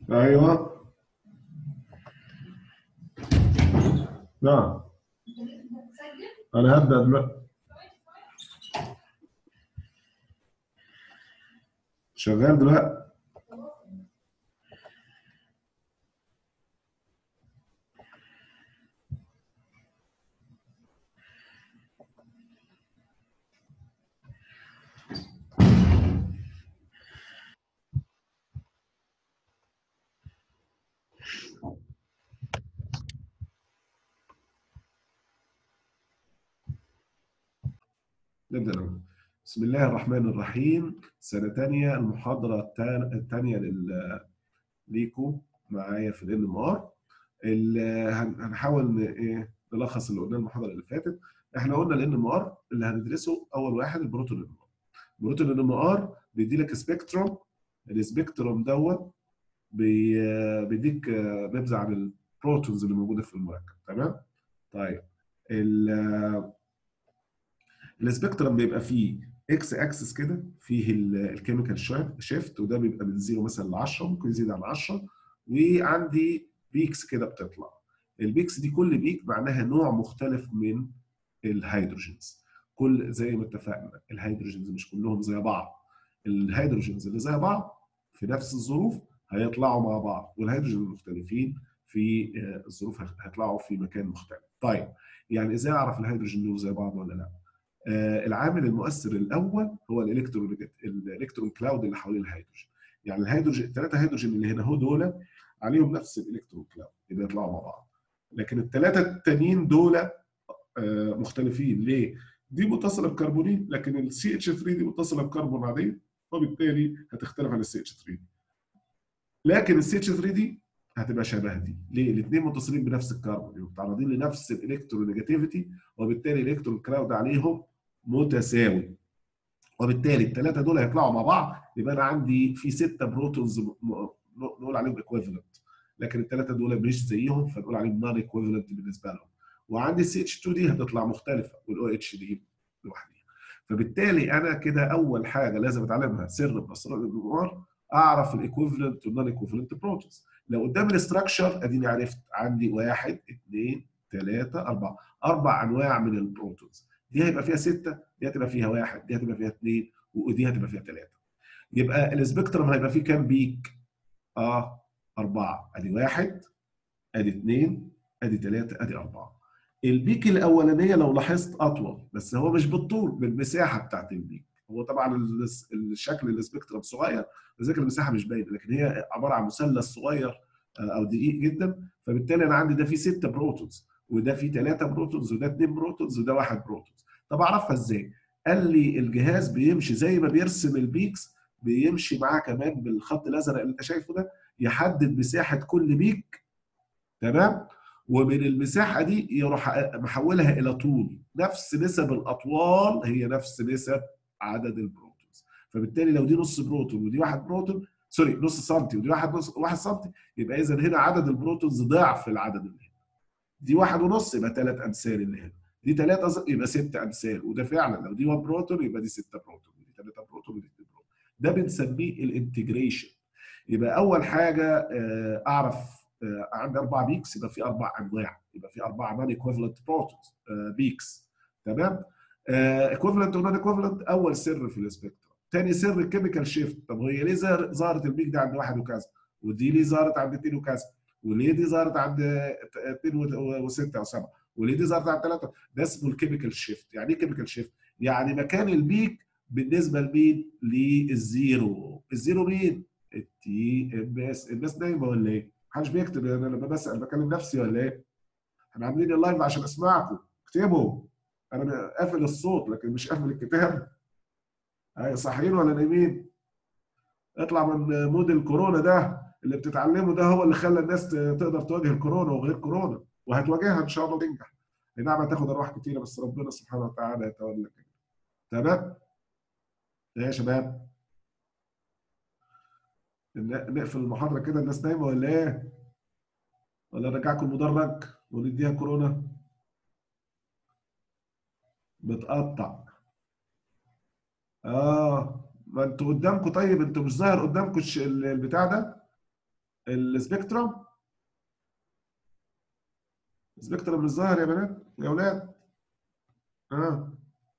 ايوه نعم انا هبدا دلوقتي شغال دلوقتي نبدا الأول. بسم الله الرحمن الرحيم سنة تانية المحاضرة التان- التانية لل ليكو معايا في الان ام ار هنحاول ن- ايه نلخص اللي قلناه المحاضرة اللي فاتت احنا قلنا الان ام ار اللي هندرسه اول واحد البروتون ان ام ار البروتون ان ام ار بيدي لك سبيكتروم السبيكتروم دوت بي- بيديك نبذة عن البروتونز اللي موجودة في المركب تمام طيب ال- السبيكترم بيبقى فيه اكس اكسس كده فيه الكيميكال شيفت وده بيبقى من 0 مثلا ل 10 ممكن يزيد عن 10 وعندي بيكس كده بتطلع البيكس دي كل بيك معناها نوع مختلف من الهيدروجينز كل زي ما اتفقنا الهيدروجينز مش كلهم زي بعض الهيدروجينز اللي زي بعض في نفس الظروف هيطلعوا مع بعض والهيدروجين المختلفين في آه، الظروف هيطلعوا في مكان مختلف طيب يعني ازاي اعرف الهيدروجين دول زي بعض ولا لا آه، العامل المؤثر الاول هو الالكترون الالكترون كلاود اللي حوالين الهيدروجين يعني الهيدروجين الثلاثه هيدروجين اللي هنا هو دول عليهم نفس الالكترون كلاود يبقى يطلعوا مع بعض لكن الثلاثه التانيين دول آه، مختلفين ليه؟ دي متصله بكربونين لكن السي اتش 3 دي متصله بكربون عاديه وبالتالي هتختلف عن السي اتش 3 دي لكن السي اتش 3 دي هتبقى شبه دي ليه؟ الاثنين متصلين بنفس الكربون يبقوا متعرضين لنفس الالكترونيجاتيفيتي وبالتالي الالكترون كلاود عليهم متساوي وبالتالي الثلاثه دول هيطلعوا مع بعض يبقى انا عندي في سته بروتونز م- م- نقول عليهم ايكويفالنت لكن الثلاثه دول مش زيهم فنقول عليهم نون ايكويفالنت بالنسبه لهم وعندي السي اتش 2 دي هتطلع مختلفه والاو اتش دي لوحدها فبالتالي انا كده اول حاجه لازم اتعلمها سر من اسرار الامور اعرف الايكويفالنت والنون ايكويفالنت بروتونز لو قدام الاستراكشر اديني عرفت عندي واحد اثنين ثلاثه اربعه اربع انواع من البروتونز دي هيبقى فيها سته دي هتبقى فيها واحد دي هتبقى فيها اثنين ودي هتبقى فيها ثلاثه يبقى السبيكترم هيبقى فيه كام بيك؟ اه اربعه ادي واحد ادي اثنين ادي ثلاثه ادي اربعه البيك الاولانيه لو لاحظت اطول بس هو مش بالطول بالمساحه بتاعت البيك هو طبعا الس- الشكل السبيكترم صغير لذلك المساحه مش باينه لكن هي عباره عن مثلث صغير آه، او دقيق جدا فبالتالي انا عندي ده فيه سته بروتونز وده فيه ثلاثه بروتونز وده اثنين بروتونز وده واحد بروتونز طب اعرفها ازاي؟ قال لي الجهاز بيمشي زي ما بيرسم البيكس بيمشي معاه كمان بالخط الازرق اللي انت شايفه ده يحدد مساحه كل بيك تمام؟ ومن المساحه دي يروح محولها الى طول نفس نسب الاطوال هي نفس نسب عدد البروتونز فبالتالي لو دي نص بروتون ودي واحد بروتون سوري نص سنتي ودي واحد نص واحد سنتي يبقى اذا هنا عدد البروتونز ضعف العدد اللي هنا دي واحد ونص يبقى ثلاث امثال اللي هنا دي ثلاثة يبقى ست امثال وده فعلا لو دي 1 بروتون يبقى دي 6 بروتون ودي 3 بروتون ودي 2 بروتون ده بنسميه الانتجريشن يبقى اول حاجه آه، اعرف آه، عندي اربع بيكس يبقى في اربع انواع يبقى في اربع نون ايكويفالنت بروتونز بيكس تمام ايكويفالنت ونون ايكويفالنت اول سر في السبيكترم ثاني سر الكيميكال شيفت طب هي ليه ظهر- ظهرت البيك دي عند واحد وكذا ودي ليه ظهرت عند اثنين وكذا وليه دي ظهرت عند اثنين وسته وسبعه وليه دي ظهرت عند ثلاثه ده اسمه الكيميكال شيفت يعني ايه كيميكال شيفت؟ يعني مكان البيك بالنسبه لمين؟ للزيرو الزيرو مين؟ التي ام اس الناس نايمه ولا ايه؟ محدش بيكتب انا لما بسال بكلم نفسي ولا ايه؟ احنا عاملين اللايف عشان اسمعكم اكتبوا انا قافل الصوت لكن مش قافل الكتاب ايوه صاحيين ولا نايمين؟ اطلع من مود الكورونا ده اللي بتتعلمه ده هو اللي خلى الناس ت- تقدر تواجه الكورونا وغير كورونا وهتواجهها ان شاء الله وتنجح اي نعم هتاخد ارواح كتيره بس ربنا سبحانه وتعالى يتولى كده تمام؟ ايه يا شباب؟ ن- نقفل المحاضره كده الناس نايمه ولا ايه؟ ولا نرجعكم المدرج ونديها كورونا؟ بتقطع اه ما انتوا قدامكم طيب انتوا مش ظاهر قدامكم الش- ال- البتاع ده السبيكترم السبيكترم مش ظاهر يا بنات يا اولاد اه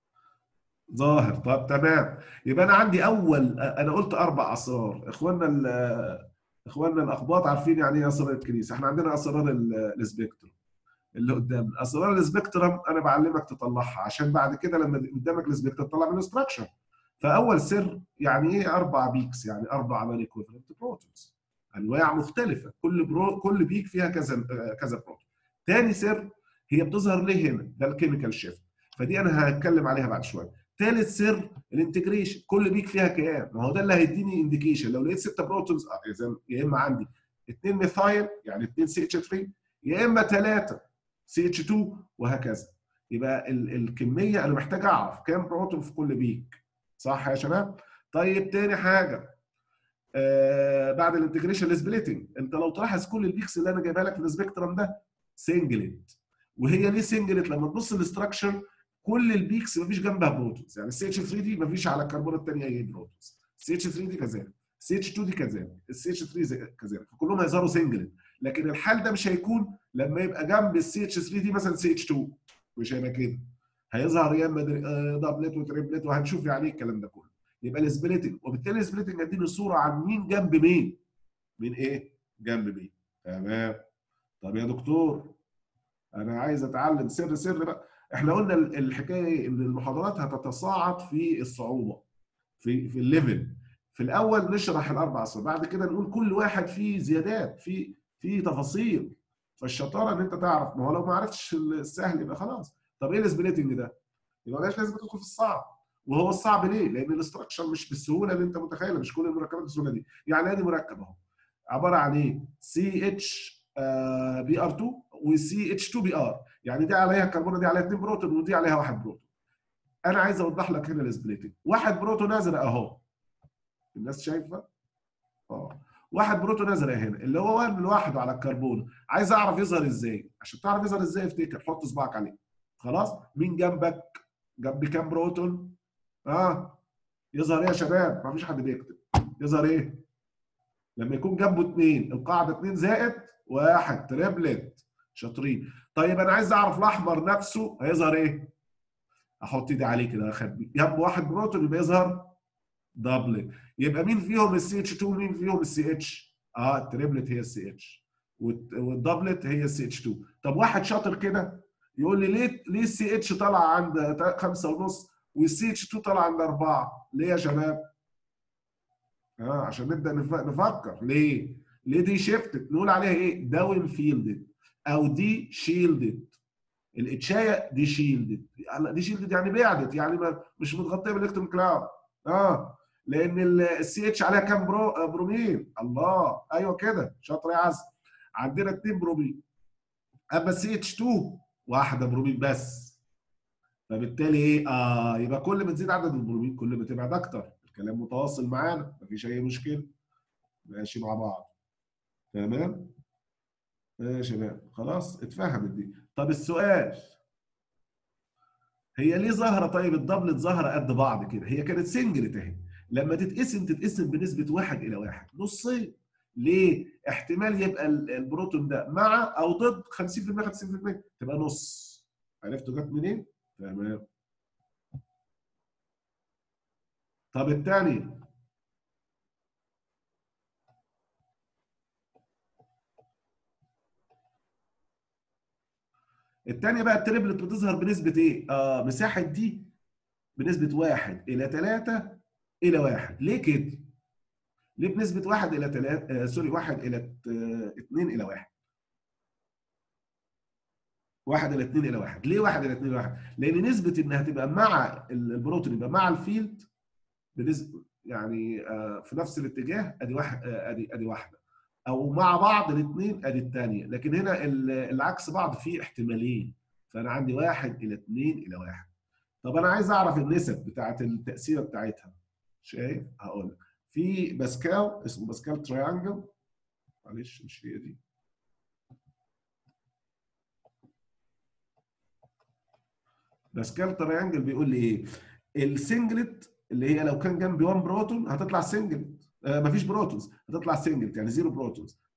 ظاهر طب تمام يبقى انا عندي اول انا قلت اربع اسرار اخواننا ال- اخواننا الاخباط عارفين يعني ايه اسرار الكنيسه احنا عندنا اسرار ال- السبيكترم اللي قدامنا اسرار السبيكترم انا بعلمك تطلعها عشان بعد كده لما قدامك السبيكترم تطلع منه ستراكشر فاول سر يعني ايه اربع بيكس يعني اربع مان ايكويفالنت بروتونز انواع مختلفه كل برو كل بيك فيها كذا آه، كذا بروتون تاني سر هي بتظهر ليه هنا ده الكيميكال شيفت فدي انا هتكلم عليها بعد شويه ثالث سر الانتجريشن كل بيك فيها كام ما هو ده اللي هيديني انديكيشن لو لقيت 6 بروتونز آه، اذا يا اما عندي 2 ميثايل يعني 2 سي اتش 3 يا اما 3 سي اتش 2 وهكذا يبقى ال- الكميه انا محتاج اعرف كام بروتون في كل بيك صح يا شباب طيب تاني حاجه آه بعد الانتجريشن سبليتنج انت لو تلاحظ كل البيكس اللي انا جايبها لك في السبيكترم ده سنجلت وهي ليه سنجلت لما تبص للاستراكشر كل البيكس مفيش جنبها بروتونز يعني السي اتش 3 دي مفيش على الكربون الثانيه اي بروتونز السي اتش 3 دي كذلك السي اتش 2 دي كذلك السي اتش 3 كذلك فكلهم هيظهروا سنجلت لكن الحال ده مش هيكون لما يبقى جنب السي اتش 3 دي مثلا سي اتش 2 مش هيبقى كده هيظهر يا اما دبلت وتريبلت وهنشوف يعني ايه الكلام ده كله يبقى السبليتنج وبالتالي السبليتنج هيديني صوره عن مين جنب مين مين ايه جنب مين تمام طب يا دكتور انا عايز اتعلم سر سر بقى احنا قلنا ال- الحكايه ان المحاضرات هتتصاعد في الصعوبه في في الليفل في الاول نشرح الاربع اسرار بعد كده نقول كل واحد فيه زيادات في في تفاصيل فالشطاره ان انت تعرف ما هو لو ما عرفتش السهل يبقى خلاص طب ايه السبليتنج ده؟ يبقى مالهاش لازم تدخل في الصعب وهو الصعب ليه؟ لان الاستراكشر مش بالسهوله اللي انت متخيلها مش كل المركبات بالسهوله دي يعني ادي مركب اهو عباره عن ايه؟ سي اتش بي ار 2 وسي اتش 2 بي ار يعني دي عليها كربونه دي عليها 2 بروتون ودي عليها واحد بروتون انا عايز اوضح لك هنا السبليتنج واحد بروتون ازرق اهو الناس شايفه اه واحد بروتون ازرق هنا اللي هو وان لوحده على الكربون عايز اعرف يظهر ازاي عشان تعرف يظهر ازاي افتكر حط صباعك عليه خلاص مين جنبك جنب كام بروتون اه يظهر ايه يا شباب ما فيش حد بيكتب يظهر ايه لما يكون جنبه اثنين القاعده اثنين زائد واحد تريبلت شاطرين طيب انا عايز اعرف الاحمر نفسه هيظهر ايه احط ايدي عليه كده اخبي جنب واحد بروتون يبقى يظهر دبل يبقى مين فيهم السي اتش 2 ومين فيهم السي اتش اه التريبلت هي السي اتش والدبلت هي السي اتش 2 طب واحد شاطر كده يقول لي ليه ليه السي اتش طالع عند خمسة ونص والسي اتش 2 طالع عند أربعة ليه يا شباب؟ اه عشان نبدا نف- نفكر ليه؟ ليه دي شيفتد؟ نقول عليها ايه؟ داون فيلدد او دي شيلدد الاتشايه دي شيلدد دي شيلدد يعني بعدت يعني ما مش متغطيه بالالكترون كلاود اه لان السي اتش عليها كام برو آه، برومين الله ايوه كده شاطر يا عزم عندنا اثنين برومين اما السي اتش 2 واحده برومين بس فبالتالي ايه اه يبقى كل ما تزيد عدد البرومين كل ما تبعد اكتر الكلام متواصل معانا مفيش اي مشكله ماشي مع بعض تمام يا شباب خلاص اتفهمت دي طب السؤال هي ليه ظاهره طيب الدبلت ظاهره قد بعض كده هي كانت سنجلت اهي لما تتقسم تتقسم بنسبه واحد الى واحد نصين ليه احتمال يبقى ال- البروتون ده مع او ضد 50% 50% تبقى نص عرفتوا جت منين تمام طب الثاني الثانيه بقى التريبلت بتظهر بنسبه ايه؟ اه مساحه دي بنسبه 1 الى 3 الى 1 ليه كده؟ ليه بنسبه 1 الى 3 آه سوري 1 الى 2 الى 1 1 الى 2 الى 1 ليه 1 الى 2 الى 1 لان نسبه انها تبقى مع البروتون يبقى مع الفيلد بنسبه يعني آه في نفس الاتجاه ادي واحد آه ادي ادي واحده او مع بعض الاثنين ادي الثانيه لكن هنا ال- العكس بعض فيه احتمالين فانا عندي واحد الى اثنين الى واحد طب انا عايز اعرف النسب بتاعت التاثير بتاعتها شايف هقول لك في باسكال اسمه باسكال تريانجل معلش مش هي دي باسكال تريانجل بيقول لي ايه السنجلت اللي هي لو كان جنبي 1 بروتون هتطلع سنجلت آه مفيش بروتونز هتطلع سنجلت يعني زيرو بروتونز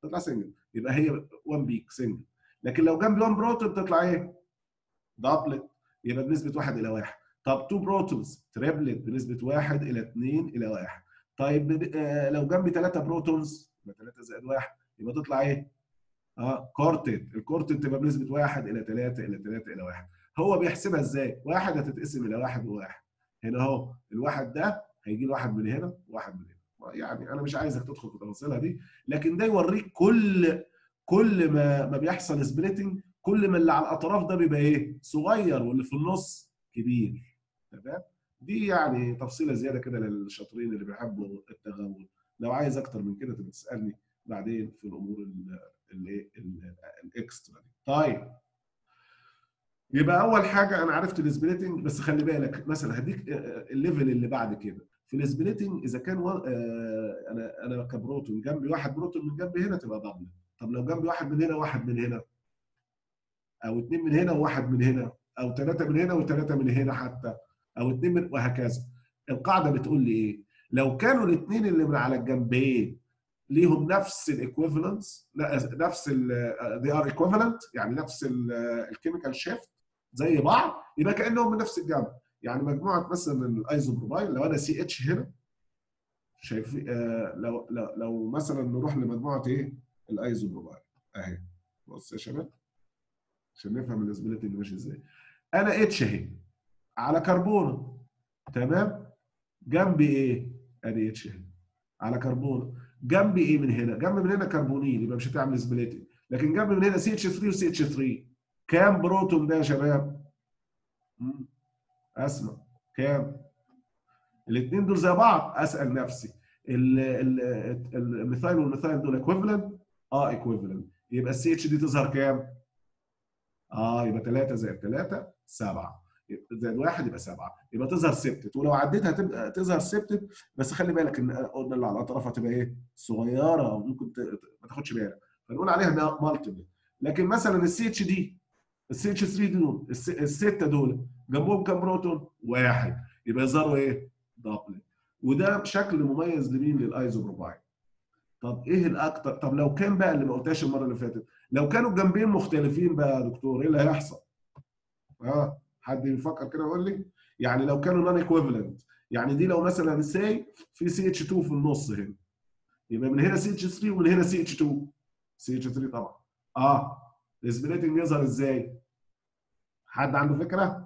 تطلع سنجل يبقى هي 1 بيك سنجل لكن لو جنبي 1 بروتون تطلع ايه؟ دبلت يبقى بنسبه 1 الى 1 طب 2 بروتونز تريبلت بنسبه 1 الى 2 الى 1 طيب آه لو جنبي 3 بروتونز يبقى 3 زائد 1 يبقى تطلع ايه؟ اه كورتد الكورتد تبقى بنسبه 1 الى 3 الى 3 الى 1 هو بيحسبها ازاي؟ واحد هتتقسم الى واحد وواحد هنا اهو الواحد ده هيجي له واحد من هنا وواحد من هنا يعني انا مش عايزك تدخل في تفاصيلها دي لكن ده يوريك كل كل ما ما بيحصل سبليتنج كل ما اللي على الاطراف ده بيبقى ايه؟ صغير واللي في النص كبير تمام؟ دي يعني تفصيله زياده كده للشاطرين اللي بيحبوا التغول لو عايز اكتر من كده تبقى تسالني بعدين في الامور الايه الاكسترا دي طيب يبقى اول حاجه انا عرفت السبليتنج بس خلي بالك مثلا هديك الليفل اللي بعد كده في السبليتنج اذا كان و... انا انا كبروتون جنبي واحد بروتون من جنبي هنا تبقى دبل طب لو جنبي واحد من هنا وواحد من هنا او اثنين من هنا وواحد من هنا او ثلاثه من هنا وثلاثه من هنا حتى او اثنين من وهكذا القاعده بتقول لي ايه لو كانوا الاثنين اللي من على الجنبين ليهم نفس الايكويفالنس نفس ال they are equivalent يعني نفس الكيميكال شيفت زي بعض يبقى كانهم من نفس الجنب يعني مجموعه مثلا الايزوبروبايل لو انا سي اتش هنا شايف آه لو لو لو مثلا نروح لمجموعه ايه الايزوبروبايل اهي بص يا شباب عشان نفهم الاسبيليتي ماشي ازاي انا اتش اهي على كربونه تمام جنبي ايه ادي اتش اهي على كربونه جنبي ايه من هنا جنبي من هنا كربونيل يبقى مش هتعمل اسبيليتي لكن جنبي من هنا سي اتش 3 وسي اتش 3 كام بروتون ده يا شباب اسمع كام الاثنين دول زي بعض اسال نفسي الميثايل والميثايل دول ايكويفالنت اه ايكويفالنت يبقى السي اتش دي تظهر كام اه يبقى 3 زائد 3 7 زائد 1 يبقى 7 يبقى تظهر سبتت ولو عديتها تبقى تظهر سبتت بس خلي بالك ان قلنا اللي على الاطراف هتبقى ايه صغيره وممكن ما تاخدش بالك فنقول عليها مالتيبل لكن مثلا السي اتش دي السي اتش 3 دول السته دول جنبهم كام بروتون؟ واحد يبقى يظهروا ايه؟ دبل وده شكل مميز لمين؟ للايزوبروبايل طب ايه الاكتر؟ طب لو كان بقى اللي ما قلتهاش المره اللي فاتت لو كانوا الجنبين مختلفين بقى يا دكتور ايه اللي هيحصل؟ اه حد يفكر كده ويقول لي يعني لو كانوا نون ايكويفالنت يعني دي لو مثلا سي في سي اتش 2 في النص هنا يبقى من هنا سي اتش 3 ومن هنا سي اتش 2 سي اتش 3 طبعا اه السبليتنج يظهر ازاي؟ حد عنده فكره؟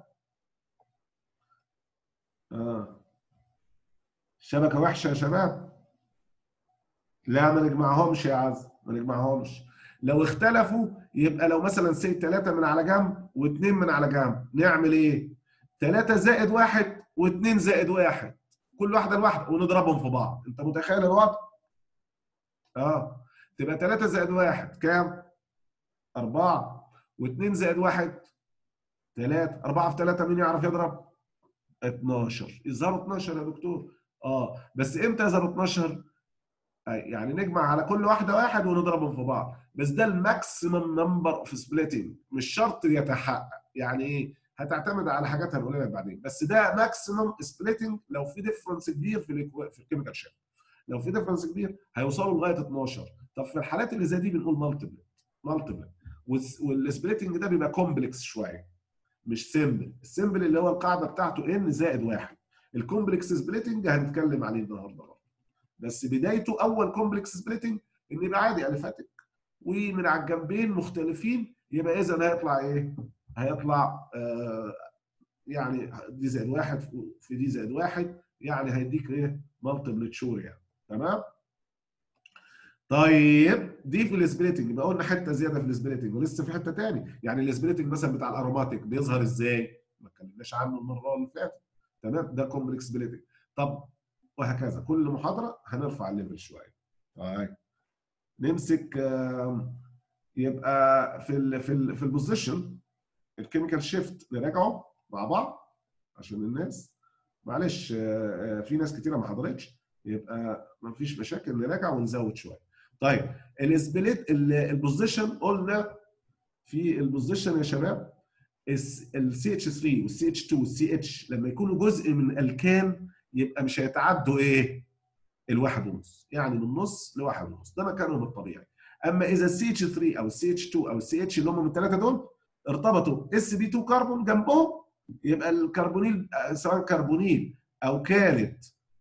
اه شبكه وحشه يا شباب لا ما نجمعهمش يا عز ما نجمعهمش لو اختلفوا يبقى لو مثلا سي ثلاثة من على جنب واثنين من على جنب نعمل ايه؟ ثلاثة زائد واحد واثنين زائد واحد كل واحدة لوحدها ونضربهم في بعض انت متخيل الوضع؟ اه تبقى ثلاثة زائد واحد كام؟ أربعة واثنين زائد واحد ثلاثة أربعة في ثلاثة مين يعرف يضرب؟ 12 يظهروا 12 يا دكتور اه بس امتى يظهروا 12 يعني نجمع على كل واحده واحد ونضربهم في بعض بس ده الماكسيمم نمبر اوف سبليتنج مش شرط يتحقق يعني ايه هتعتمد على حاجات هنقولها بعدين بس ده ماكسيمم سبليتنج لو في ديفرنس كبير في في الكيميكال شيب لو في ديفرنس كبير هيوصلوا لغايه 12 طب في الحالات اللي زي دي بنقول مالتيبل مالتيبل والسبليتنج ده بيبقى كومبلكس شويه مش سيمبل السيمبل اللي هو القاعده بتاعته ان زائد واحد الكومبلكس سبليتنج هنتكلم عليه النهارده بس بدايته اول كومبلكس سبليتنج ان يبقى عادي الفاتك ومن على الجنبين مختلفين يبقى اذا هيطلع ايه؟ هيطلع آه يعني دي زائد واحد في دي زائد واحد يعني هيديك ايه؟ مالتيبل تشور يعني تمام؟ طيب دي في السبليتنج يبقى قلنا حته زياده في السبليتنج ولسه في حته ثاني يعني السبليتنج مثلا بتاع الاروماتيك بيظهر ازاي؟ ما اتكلمناش عنه المره اللي فاتت تمام ده كومبلكس سبليتنج طب وهكذا كل محاضره هنرفع الليفل شويه طيب نمسك يبقى في ال في ال في البوزيشن الكيميكال شيفت نراجعه مع بعض عشان الناس معلش في ناس كتيره ما حضرتش يبقى ما فيش مشاكل نراجع ونزود شويه طيب السبليت البوزيشن قلنا في البوزيشن يا شباب السي اتش 3 والسي اتش 2 والسي اتش لما يكونوا جزء من الكان يبقى مش هيتعدوا ايه؟ الواحد ونص يعني من نص لواحد ونص ده مكانهم الطبيعي اما اذا السي اتش 3 او السي اتش 2 او السي اتش اللي هم من الثلاثه دول ارتبطوا اس بي 2 كربون جنبهم يبقى الكربونيل سواء كربونيل او كانت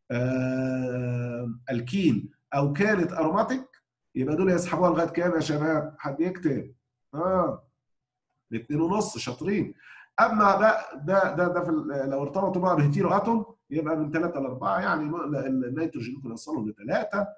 آه الكين او كانت اروماتيك يبقى دول يسحبوها لغايه كام يا شباب؟ حد يكتب اه الاثنين ونص شاطرين اما بقى ده ده ده في لو ارتبطوا بقى بهيتيرو اتوم يبقى من 3 ل 4 يعني النيتروجين ممكن يوصلهم لثلاثه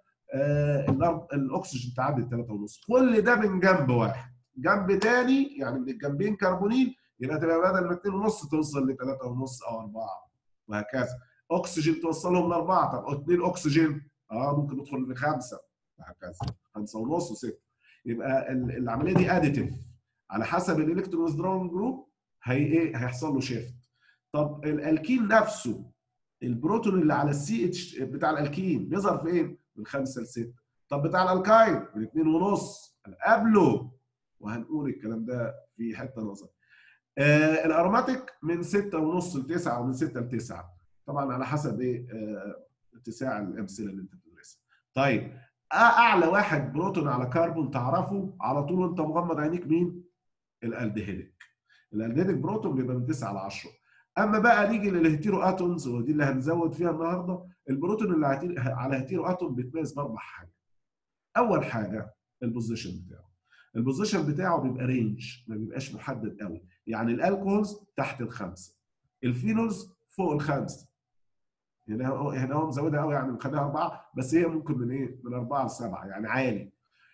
آه الاكسجين تعدي 3 ونص كل ده من جنب واحد جنب تاني يعني من الجنبين كربونيل يبقى تبقى بدل من 2 ونص توصل ل 3 ونص او 4 وهكذا اكسجين توصلهم لاربعه طب اثنين اكسجين اه ممكن ندخل لخمسه وهكذا خمسه ونص وسته يبقى العمليه دي اديتيف على حسب الالكترون ويزدراون جروب هي ايه هيحصل له شيفت طب الالكين نفسه البروتون اللي على السي اتش بتاع الالكين بيظهر فين؟ من 5 ل 6 طب بتاع الالكاين من 2 ونص قبله وهنقول الكلام ده في حته نظر آه الاروماتيك من 6 ونص ل 9 ومن 6 ل 9 طبعا على حسب ايه آه اتساع الامثله اللي انت بتدرسها طيب اعلى واحد بروتون على كربون تعرفه على طول وانت مغمض عينيك مين؟ الالدهيدك الالدهيدك بروتون بيبقى من 9 ل 10 اما بقى نيجي للهيتيرو اتومز ودي اللي هنزود فيها النهارده البروتون اللي على هيتيرو اتوم بيتميز باربع حاجات اول حاجه البوزيشن بتاعه البوزيشن بتاعه بيبقى رينج ما بيبقاش محدد قوي يعني الالكوهولز تحت الخمسه الفينولز فوق الخمسه هنا هو هنا هو مزودها قوي يعني مخليها اربعه بس هي ممكن من ايه؟ من اربعه لسبعه يعني عالي.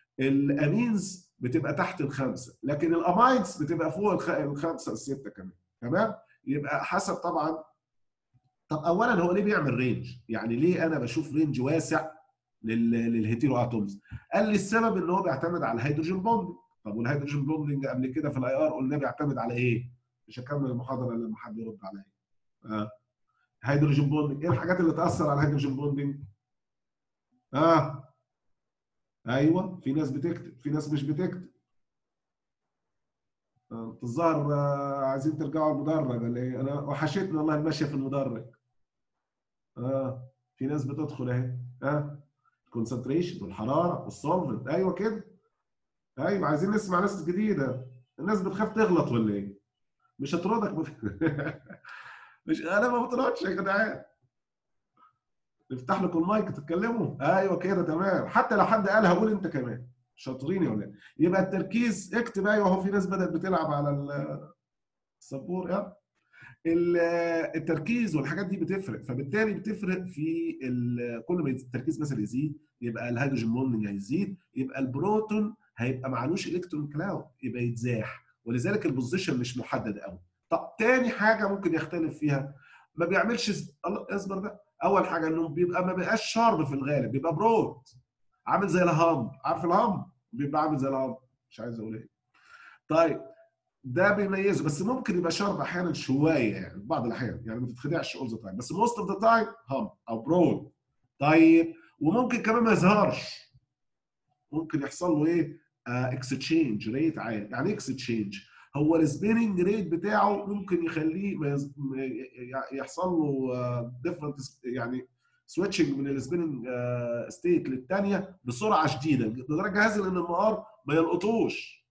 الامينز بتبقى تحت الخمسه لكن الاماينز بتبقى فوق الخمسه السته كمان تمام؟ يبقى حسب طبعا طب اولا هو ليه بيعمل رينج؟ يعني ليه انا بشوف رينج واسع للهيتيرو اتومز؟ قال لي السبب ان هو بيعتمد على الهيدروجين بوندنج طب والهيدروجين بوندنج قبل كده في الاي ار قلنا بيعتمد على ايه؟ مش هكمل المحاضره لما حد يرد عليا. آه. هيدروجين بوندنج ايه الحاجات اللي تاثر على الهيدروجين بوندنج؟ اه ايوه في ناس بتكتب في ناس مش بتكتب آه. الظاهر آه عايزين ترجعوا المدرج ولا ايه؟ انا وحشتني والله المشيه في المدرج. اه في ناس بتدخل اهي اه الكونسنتريشن والحراره والسولفنت ايوه كده ايوه عايزين نسمع ناس جديده الناس بتخاف تغلط ولا ايه؟ مش هتردك مش انا ما بطردش يا جدعان نفتح لكم المايك تتكلموا ايوه كده تمام حتى لو حد قال هقول انت كمان شاطرين يا ولاد يبقى التركيز اكتب ايوه اهو في ناس بدات بتلعب على السبور يا التركيز والحاجات دي بتفرق فبالتالي بتفرق في كل ما التركيز مثلا يزيد يبقى الهيدروجين بوندنج هيزيد يبقى البروتون هيبقى معلوش الكترون كلاود يبقى يتزاح ولذلك البوزيشن مش محدد قوي طب تاني حاجه ممكن يختلف فيها ما بيعملش الله اصبر ده اول حاجه انه بيبقى ما بيبقاش شارب في الغالب بيبقى برود عامل زي الهام عارف الهام بيبقى عامل زي الهام مش عايز اقول ايه طيب ده بيميزه بس ممكن يبقى شارب احيانا شويه يعني بعض الاحيان يعني ما تتخدعش اول ذا تايم بس موست اوف ذا تايم هام او برود طيب وممكن كمان ما يظهرش ممكن يحصل له ايه اكستشينج ريت عالي يعني ايه اكستشينج هو السبيننج ريت بتاعه ممكن يخليه يحصل له ديفرنت يعني سويتشنج من السبيننج ستيت للثانيه بسرعه شديده لدرجه هذه ان النهار ما يلقطوش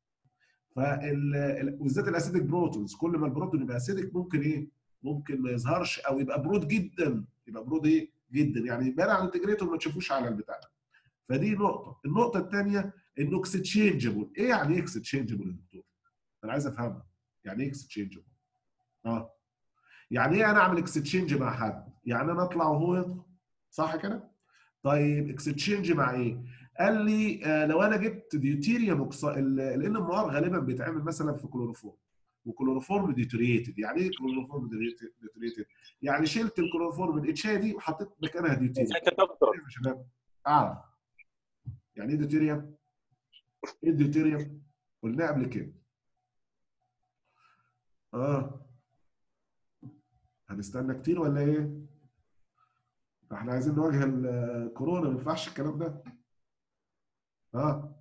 فبالذات الاسيدك بروتونز كل ما البروتون يبقى اسيدك ممكن ايه؟ ممكن ما يظهرش او يبقى برود جدا يبقى برود ايه؟ جدا يعني يبان على الانتجريتور ما تشوفوش على البتاع فدي نقطه النقطه الثانيه انه اكستشينجبل ايه يعني ايه اكستشينجبل يا دكتور؟ انا عايز افهمها يعني ايه اكستشينجبل؟ اه يعني ايه انا اعمل اكستشينج مع حد؟ يعني انا اطلع وهو يدخل صح كده؟ طيب اكستشينج مع ايه؟ قال لي آه لو انا جبت ديوتيريوم الان ام ار غالبا بيتعمل مثلا في كلوروفورم وكلوروفورم ديتوريتد يعني ايه كلوروفورم ديتوريتد؟ يعني شلت الكلوروفورم الاتش دي وحطيت مكانها ديوتيريوم ازيك يا دكتور؟ يا شباب اعرف يعني ايه ديوتيريوم؟ ايه الديوتيريوم؟ قلناه قبل كده اه هنستنى كتير ولا ايه؟ احنا عايزين نواجه الكورونا ما ينفعش الكلام ده اه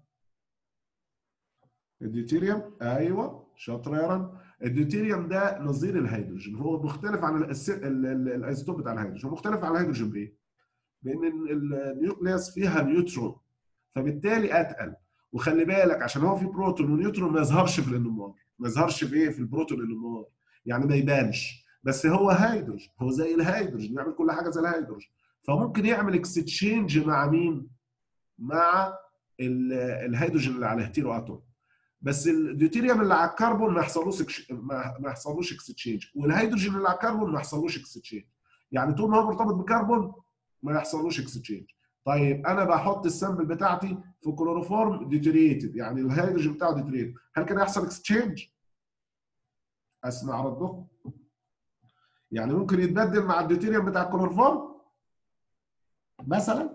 الديوتيريوم ايوه شاطر يا رن الديوتيريوم ده نظير الهيدروجين هو مختلف عن الايزوتوب بتاع الهيدروجين هو مختلف عن الهيدروجين بايه؟ بان النيوكليوس فيها نيوترون فبالتالي اتقل وخلي بالك عشان هو في بروتون ونيوترون ما يظهرش في الانمار ما يظهرش في ايه في البروتون الانمار يعني ما يبانش بس هو هيدروجين هو زي الهيدروجين بيعمل كل حاجه زي الهيدروجين فممكن يعمل اكستشينج مع مين مع الهيدروجين اللي على هيتيرو اتوم بس الديوتيريوم اللي على الكربون ما يحصلوش ما يحصلوش اكستشينج والهيدروجين اللي على الكربون ما يحصلوش اكستشينج يعني طول ما هو مرتبط بكربون ما يحصلوش اكستشينج طيب انا بحط السامبل بتاعتي في كلوروفورم ديتريتد يعني الهيدروجين بتاعه ديتريتد هل كان يحصل اكستشينج؟ اسمع ردكم يعني ممكن يتبدل مع الديوتيريوم بتاع الكلوروفورم مثلا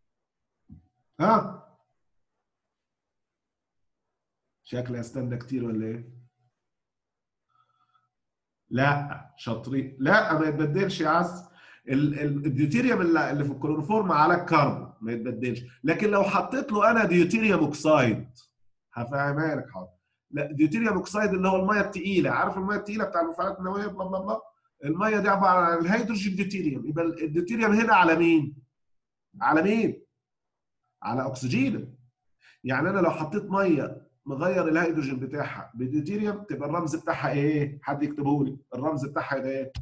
ها شكلي استنى كتير ولا ايه؟ لا شاطرين لا ما يتبدلش يا عز الديوتيريوم اللي في الكلوروفورم على الكربون ما يتبدلش لكن لو حطيت له انا ديوتيريوم اوكسايد هفهمها لك حاضر لا ديوتيريوم اوكسايد اللي هو الميه الثقيله عارف الميه الثقيله بتاع المفاعلات النوويه بلا بلا بلا الميه دي عباره عن الهيدروجين ديوتيريوم يبقى الديوتيريوم هنا على مين؟ على مين؟ على اكسجين يعني انا لو حطيت ميه مغير الهيدروجين بتاعها بديوتيريوم تبقى الرمز بتاعها ايه؟ حد يكتبه لي الرمز بتاعها ده ايه؟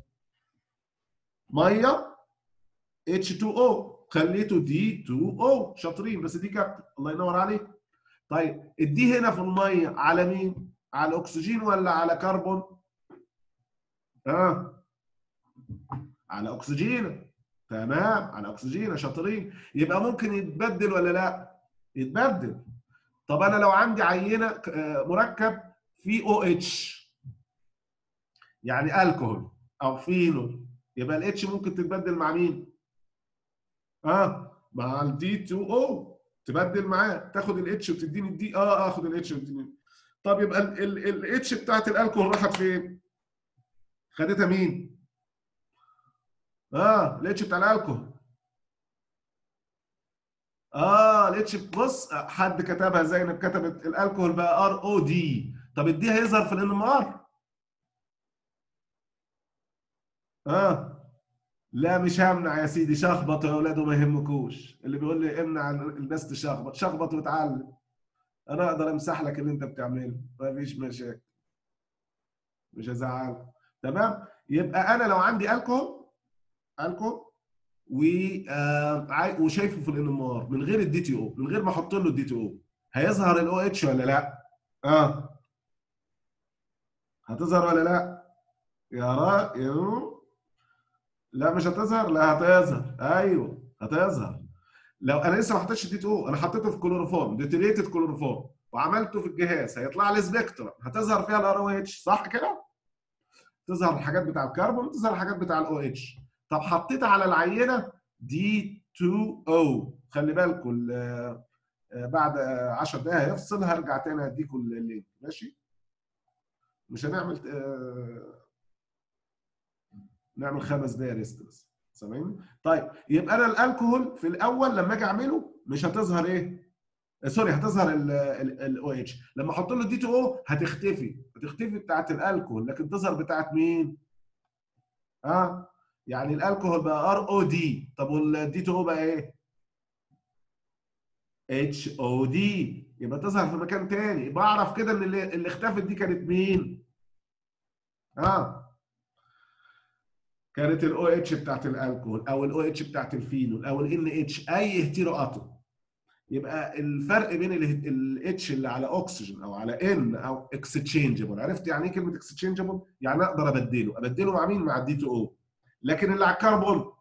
ميه H2O خليته دي 2 o شاطرين بس دي كابت الله ينور عليك طيب الدي هنا في الميه على مين؟ على الاكسجين ولا على كربون؟ ها آه. على اكسجين تمام على اكسجين شاطرين يبقى ممكن يتبدل ولا لا؟ يتبدل طب انا لو عندي عينه آه، مركب فيه او اتش يعني الكحول او فينول يبقى الاتش ممكن تتبدل مع مين؟ اه مع الدي 2 او تبدل معاه تاخد الاتش وتديني الدي اه اخد الاتش وتديني طب يبقى الاتش بتاعت الالكول راحت فين؟ خدتها مين؟ اه الاتش بتاع الالكول اه الاتش بص حد كتبها زينب كتبت الالكول بقى ار او دي طب الدي هيظهر في الان ام ار اه لا مش همنع يا سيدي شخبط يا اولاد وما يهمكوش اللي بيقول لي امنع الناس تشخبط شخبط وتعلم انا اقدر امسح لك اللي انت بتعمله ما فيش مشاكل مش هزعلك تمام يبقى انا لو عندي الكحول الكحول و آه وشايفه في الان ام ار من غير الدي تي او من غير ما احط له الدي تي او هيظهر الاو اتش ولا لا؟ اه هتظهر ولا لا؟ يا را يا لا مش هتظهر لا هتظهر ايوه هتظهر لو انا لسه ما حطيتش دي 2 انا حطيته في كلوروفورم ديتيليتد كلوروفورم وعملته في الجهاز هيطلع لي سبيكترا هتظهر فيها الار او اتش صح كده؟ تظهر الحاجات بتاع الكربون وتظهر الحاجات بتاع الاو اتش طب حطيت على العينه دي 2 او خلي بالكم آه، بعد 10 دقائق هيفصل هرجع تاني هديكم اللينك ماشي؟ مش هنعمل آه، نعمل خمس دقايق ريست بس سامعين؟ طيب يبقى انا الالكوهول في الاول لما اجي اعمله مش هتظهر ايه؟ سوري هتظهر الاو اتش لما احط له دي 2 او هتختفي هتختفي بتاعت الالكوهول لكن تظهر بتاعت مين؟ ها؟ آه؟ يعني الالكوهول بقى ار او دي طب والدي 2 او بقى ايه؟ اتش او دي يبقى تظهر في مكان تاني بعرف كده ان اللي, اللي اختفت دي كانت مين؟ اه كانت الاو اتش بتاعت الالكول او الاو اتش بتاعت الفينول او الان اتش اي هيتيرو اتوم يبقى الفرق بين الاتش اللي على اكسجين او على ان او اكستشينجبل عرفت يعني ايه كلمه اكستشينجبل؟ يعني اقدر ابدله ابدله مع مين؟ مع الدي 2 او لكن اللي على الكربون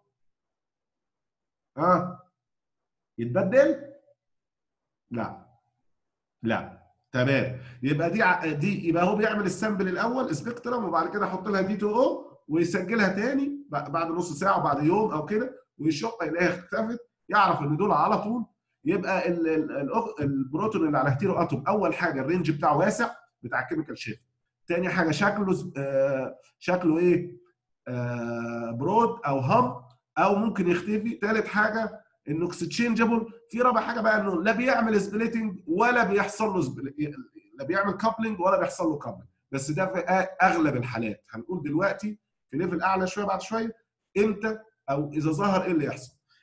ها آه. يتبدل؟ لا لا تمام يبقى دي دي يبقى هو بيعمل السامبل الاول سبيكترم وبعد كده احط لها دي 2 او ويسجلها تاني بعد نص ساعه وبعد يوم او كده ويشق يلاقيها اختفت يعرف ان دول على طول يبقى ال ال البروتون اللي على هيتيرو اتوم اول حاجه الرينج بتاعه واسع بتاع الكيميكال شيفت تاني حاجه شكله آه شكله ايه آه برود او هم او ممكن يختفي ثالث حاجه انه اكستشينجبل في رابع حاجه بقى انه لا بيعمل سبليتنج ولا بيحصل له لا بيعمل كابلنج ولا بيحصل له كابلنج بس ده في اغلب الحالات هنقول دلوقتي في ليفل اعلى شويه بعد شويه امتى او اذا ظهر ايه اللي يحصل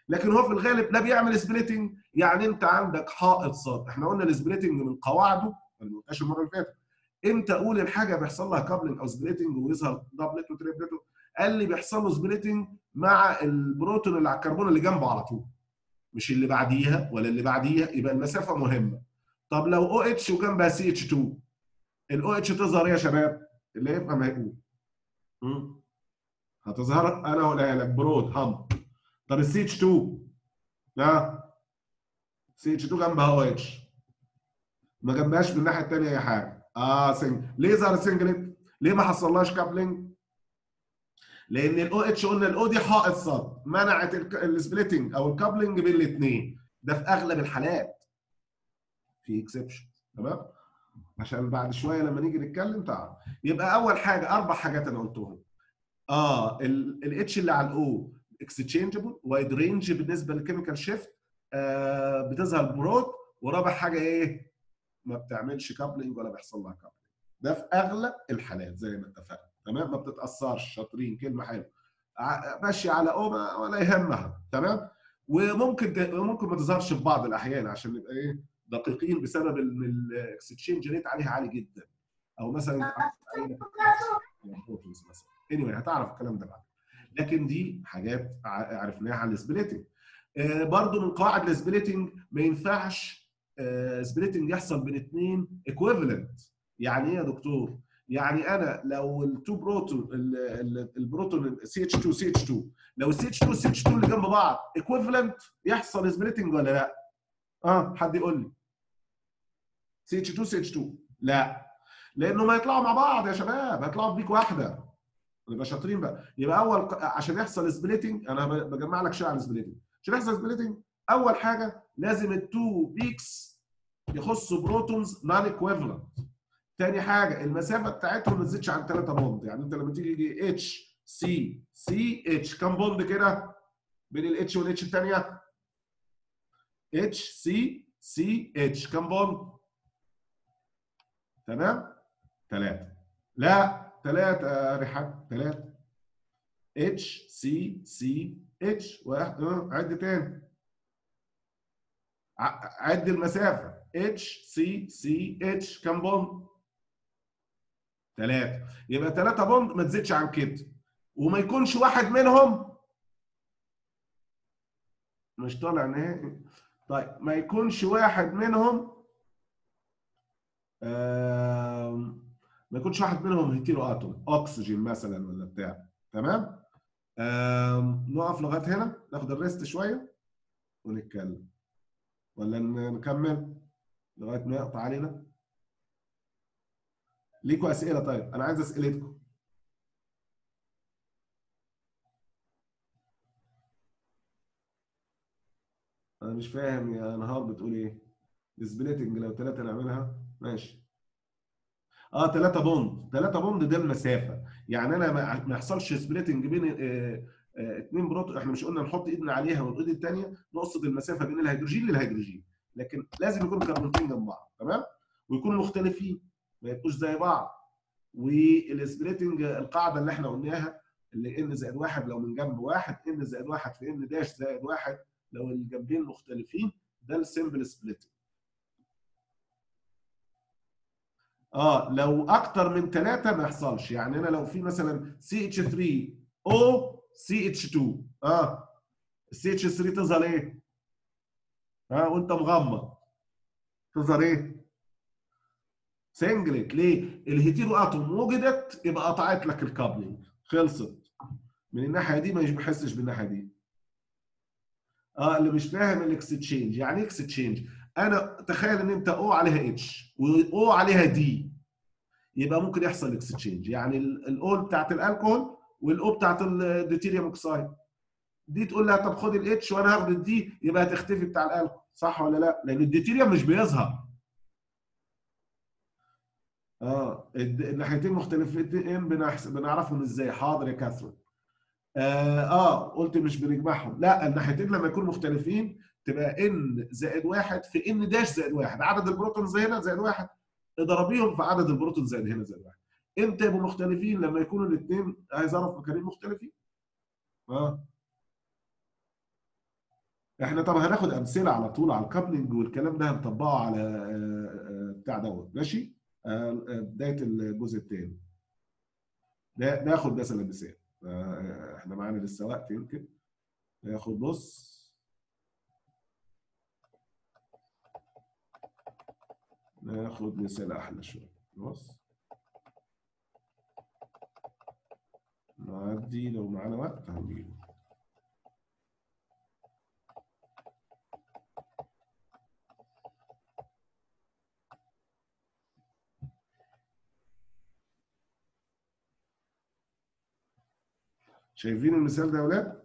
لكن هو في الغالب لا بيعمل سبليتنج يعني انت عندك حائط صاد احنا قلنا السبليتنج من قواعده انا ما قلتهاش المره اللي فاتت امتى اقول الحاجه بيحصل لها كابلنج او سبليتنج ويظهر دبلت وتريبلت قال لي بيحصل له سبليتنج مع البروتون اللي على الكربون اللي جنبه على طول مش اللي بعديها ولا اللي بعديها يبقى المسافه مهمه طب لو او اتش وجنبها سي اتش 2 الاو اتش تظهر ايه يا شباب اللي يفهم هيقول مم. هتظهر انا هقولها لك برود هم طب السي اتش 2 ها سي اتش 2 جنبها او اتش ما جنبهاش من الناحيه الثانيه اي حاجه اه سنجل ليه ظهر سنجلت؟ ليه ما حصلهاش كابلنج؟ لان الاو اتش قلنا الاو دي حائط صد منعت السبليتنج او الكابلنج بين الاثنين ده في اغلب الحالات في اكسبشن تمام عشان بعد شويه لما نيجي نتكلم تعال يبقى اول حاجه اربع حاجات انا قلتهم اه الاتش اللي على الاو اكستشينجبل وايد رينج بالنسبه للكيميكال شيفت آه بتظهر برود ورابع حاجه ايه ما بتعملش كابلنج ولا بيحصل لها كابلنج ده في اغلب الحالات زي ما اتفقنا تمام ما بتتاثرش شاطرين كلمه حلوه ماشي على اوما ولا يهمها تمام وممكن ممكن ما تظهرش في بعض الاحيان عشان نبقى ايه دقيقين بسبب ان الاكسشينج ريت عليها عالي جدا او مثلا مثلا anyway هتعرف الكلام ده بعد لكن دي حاجات عرفناها عن السبليتنج آه برضو من قواعد السبليتنج ما ينفعش آه سبليتنج يحصل بين اثنين ايكويفالنت يعني ايه يا دكتور؟ يعني انا لو التو بروتون البروتون سي اتش 2 سي اتش 2 لو السي اتش 2 سي اتش 2 اللي جنب بعض ايكويفالنت يحصل سبليتنج ولا لا؟ اه حد يقول لي سي اتش 2 سي اتش 2 لا لانه ما يطلعوا مع بعض يا شباب هيطلعوا بيك واحده نبقى شاطرين بقى يبقى اول عشان يحصل سبليتنج انا بجمع لك شيء على السبليتنج عشان يحصل سبليتنج اول حاجه لازم التو بيكس يخصوا بروتونز نون ايكويفالنت تاني حاجه المسافه بتاعتهم ما تزيدش عن 3 بوند يعني انت لما تيجي يجي اتش سي سي اتش كام بوند كده بين الاتش والاتش الثانيه اتش سي سي اتش كام بوند تمام ثلاثه لا ثلاثه رحاب ثلاثه اتش سي سي اتش واحد عد تاني عد المسافه اتش سي سي اتش كام بوند ثلاثة يبقى ثلاثة بوند ما تزيدش عن كده وما يكونش واحد منهم مش طالع نهائي طيب ما يكونش واحد منهم ما يكونش واحد منهم هيتيرو اتوم اكسجين مثلا ولا بتاع تمام نقف لغايه هنا ناخد الريست شويه ونتكلم ولا نكمل لغايه ما يقطع علينا ليكوا اسئله طيب انا عايز اسئلتكم انا مش فاهم يا نهار بتقول ايه السبليتنج لو ثلاثه نعملها ماشي اه 3 بوند 3 بوند ده المسافه يعني انا ما يحصلش سبليتنج بين آه آه اثنين بروتون احنا مش قلنا نحط ايدنا عليها والايد الثانيه نقصد المسافه بين الهيدروجين للهيدروجين لكن لازم يكونوا كربونتين جنب بعض تمام ويكونوا مختلفين ما يبقوش زي بعض والسبليتنج القاعده اللي احنا قلناها اللي ان زائد واحد لو من جنب واحد ان زائد واحد في ان داش زائد واحد لو الجنبين مختلفين ده السمبل سبليتنج اه لو اكتر من ثلاثه ما يحصلش يعني انا لو في مثلا سي اتش 3 او سي اتش 2 اه السي اتش 3 تظهر ايه؟ اه وانت مغمض تظهر ايه؟ سنجلت ليه؟ الهيتيرو اتوم وجدت يبقى قطعت لك الكابلنج خلصت من الناحيه دي ما بحسش بالناحيه دي اه اللي مش فاهم الاكستشينج يعني ايه اكستشينج؟ انا تخيل ان انت او عليها اتش واو عليها دي يبقى ممكن يحصل اكستشينج يعني الاو بتاعت الالكوهول والاو بتاعت الديوتيريوم اوكسايد دي تقول لها طب خد الاتش وانا هاخد الدي يبقى هتختفي بتاع الالكوهول صح ولا لا؟ لان الديوتيريوم مش بيظهر اه الناحيتين مختلفتين بنعرفهم ازاي حاضر يا كاثرين آه, اه قلت مش بنجمعهم لا الناحيتين لما يكونوا مختلفين تبقى ان زائد واحد في ان داش زائد واحد عدد البروتونز هنا زائد واحد اضربيهم في عدد البروتونز زائد هنا زائد واحد امتى يبقوا مختلفين لما يكونوا الاثنين هيظهروا في مكانين مختلفين اه احنا طبعا هناخد امثله على طول على الكابلنج والكلام ده هنطبقه على آه، آه، بتاع دوت ماشي آه، آه، بدايه الجزء الثاني ناخد مثلا مثال آه، احنا معانا لسه وقت يمكن ناخد بص ناخد مثال احلى شويه بص نعدي لو معانا وقت هنجيبه شايفين المثال ده يا ولاد؟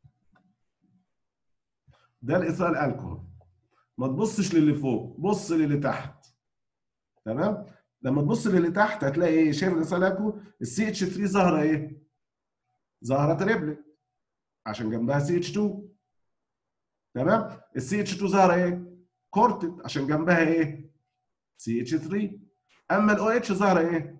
ده الايثايل الكحول ما تبصش للي فوق بص للي تحت تمام لما تبص للي تحت هتلاقي ايه شايف الايثايل الكحول السي اتش 3 ظاهره ايه ظاهره تريبلت عشان جنبها سي اتش 2 تمام السي اتش 2 ظاهره ايه كورتد عشان جنبها ايه سي اتش 3 اما الاو اتش ظاهره ايه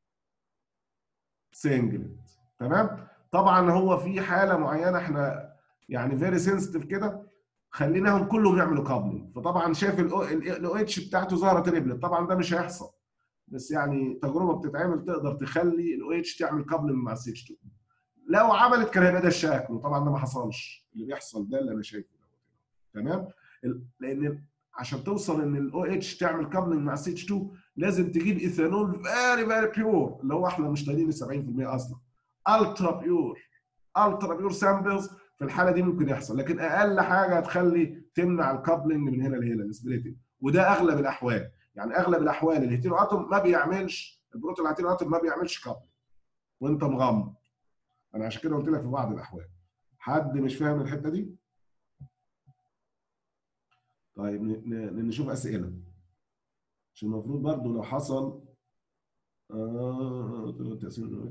سنجلت تمام طبعا هو في حاله معينه احنا يعني فيري سنسيتيف كده خليناهم كلهم يعملوا كابلنج فطبعا شايف الاو اتش بتاعته ظاهره تريبلت طبعا ده مش هيحصل بس يعني تجربه بتتعمل تقدر تخلي الاو اتش تعمل كابلنج مع سي اتش 2 لو عملت كان هيبقى ده الشكل وطبعا ده ما حصلش اللي بيحصل ده اللي انا شايفه تمام لان عشان توصل ان الاو اتش تعمل كابلنج مع سي اتش 2 لازم تجيب ايثانول فيري فيري بيور اللي هو احنا مش طايلين 70% اصلا الترا بيور الترا بيور سامبلز في الحاله دي ممكن يحصل لكن اقل حاجه هتخلي تمنع الكابلنج من هنا لهنا السبليتنج وده اغلب الاحوال يعني اغلب الاحوال الهيتيرو اتوم ما بيعملش البروتون الهيتيرو اتوم ما بيعملش كابلنج وانت مغمض انا عشان كده قلت لك في بعض الاحوال حد مش فاهم الحته دي طيب نشوف اسئله عشان المفروض برضو لو حصل آه تأثير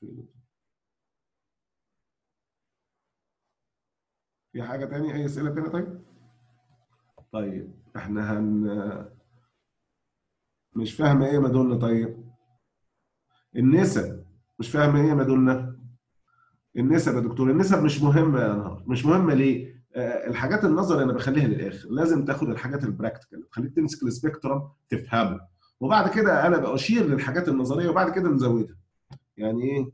في حاجة تانية أي أسئلة تانية طيب؟ طيب احنا هن مش فاهمة ايه مدولنا طيب؟ النسب مش فاهمة ايه مدولنا؟ النسب يا دكتور النسب مش مهمة يا نهار مش مهمة ليه؟ آه الحاجات النظري انا بخليها للاخر لازم تاخد الحاجات البراكتيكال تخليك تمسك السبيكترم تفهمه وبعد كده انا بشير للحاجات النظريه وبعد كده نزودها يعني ايه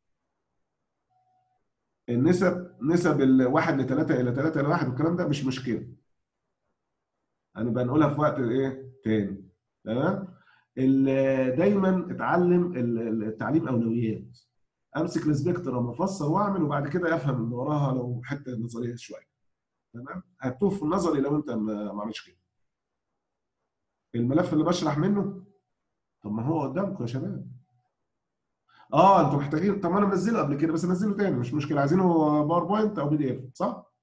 النسب نسب الواحد لثلاثة إلى ثلاثة إلى واحد والكلام ده مش مشكلة. أنا بنقولها في وقت إيه؟ تاني. تمام؟ دايما اتعلم التعليم أولويات. أمسك السبيكترم وأفسر وأعمل وبعد كده أفهم اللي وراها لو حتة نظرية شوية. تمام؟ هتوه في النظري لو أنت ما عملتش كده. الملف اللي بشرح منه طب ما هو قدامكم يا شباب. اه انتوا محتاجين طب ما انا منزله قبل كده بس انزله تاني مش مشكله عايزينه باوربوينت او بي دي اف صح؟